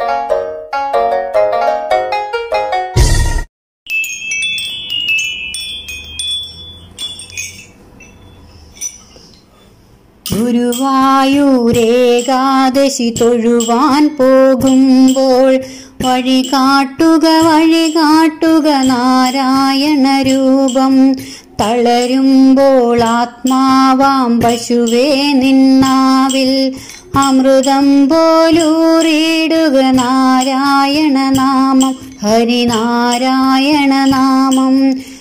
ഗുരുവായൂരേകാദശി തൊഴുവാൻ പോകുമ്പോൾ വഴി കാട്ടുക വഴി കാട്ടുക നാരായണ രൂപം തളരുമ്പോൾ ആത്മാവാം പശുവേ നിന്നാവിൽ അമൃതം പോലൂറിയിടുക നാരായണ നാമം ഹരിനാരായണ നാമം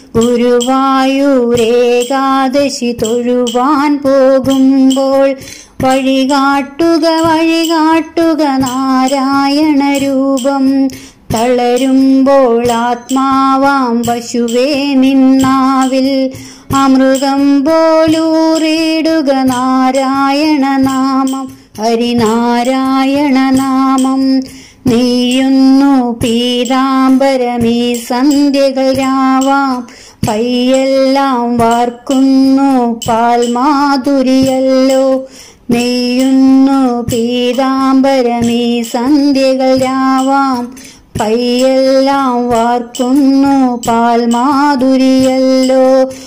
ഗുരുവായൂരേകാദശി തൊഴുവാൻ പോകുമ്പോൾ വഴികാട്ടുക വഴികാട്ടുക നാരായണ രൂപം തളരുമ്പോൾ ആത്മാവാം പശുവേ നിന്നാവിൽ അമൃതം പോലൂറിയിടുക നാരായണ നാമം ഹരിനാരായണ നാമം നെയ്യുന്നു പീതാംബരമീ സന്ധ്യകൾ രാവാം പയ്യെല്ലാം വാർക്കുന്നു പാൽമാധുരിയല്ലോ നെയ്യുന്നു പീതാംബരമീ സന്ധ്യകൾ രാവാം പയ്യെല്ലാം വാർക്കുന്നു പാൽമാധുരിയല്ലോ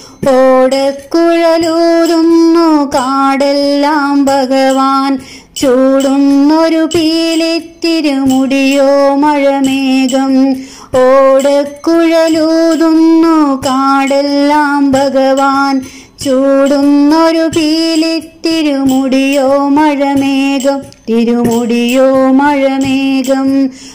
ഓടക്കുഴലൂതുന്നു കാടെല്ലാം ഭഗവാൻ ചൂടുന്നൊരു പീലിത്തിരുമുടിയോ മഴമേഘം ഓടക്കുഴലൂതുന്നു കാടെല്ലാം ഭഗവാൻ ചൂടുന്നൊരു പീലിത്തിരുമുടിയോ മഴമേഘം തിരുമുടിയോ മഴമേഘം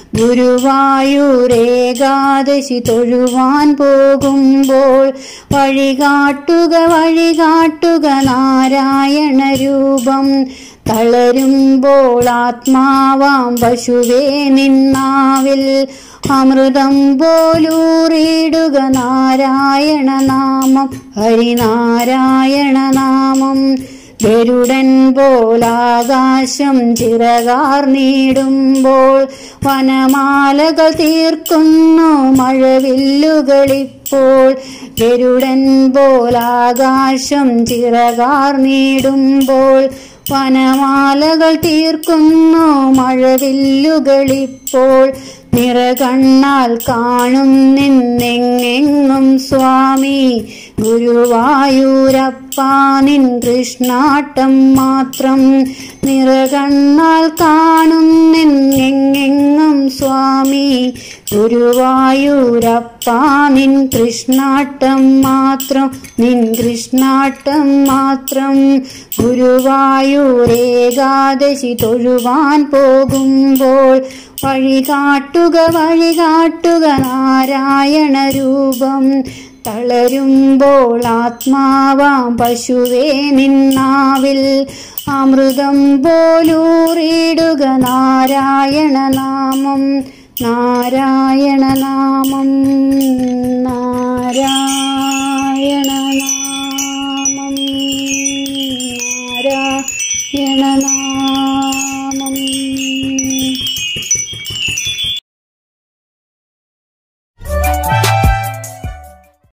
ഗുരുവായൂരേകാദശി തൊഴുവാൻ പോകുമ്പോൾ വഴികാട്ടുക വഴികാട്ടുക നാരായണ രൂപം തളരുമ്പോൾ ആത്മാവാം പശുവേ നിന്നാവിൽ അമൃതം പോലൂറിയിടുക നാരായണ നാമം ഹരിനാരായണ നാമം ഗരുഡൻ പോലാകാശം ചിറകാർന്നിടുമ്പോൾ വനമാലകൾ തീർക്കുന്നു മഴവില്ലുകളിപ്പോൾ ഗരുഡൻ പോലാകാശം ചിറകാർന്നിടുമ്പോൾ വനമാലകൾ തീർക്കുന്നു മഴവില്ലുകളിപ്പോൾ നിറകണ്ണാൽ കാണും നിന്നെങ്ങെങ്ങും സ്വാമി ഗുരുവായൂരപ്പ നിൻ കൃഷ്ണാട്ടം മാത്രം നിറകണ്ണാൽ കാണും നിന്നെങ്ങെങ്ങും സ്വാമി ഗുരുവായൂരപ്പ നിൻ കൃഷ്ണാട്ടം മാത്രം നിൻ കൃഷ്ണാട്ടം മാത്രം ഗുരുവായൂരേകാദശി തൊഴുവാൻ പോകുമ്പോൾ വഴികാട്ടുക വഴികാട്ടുക നാരായണ രൂപം തളരുമ്പോൾ ആത്മാവാം പശുവേ നിന്നാവിൽ അമൃതം പോലൂറിയിടുക നാരായണ നാമം നാരായണ നാമം നാരായണ നാമം നാരായണ നാമം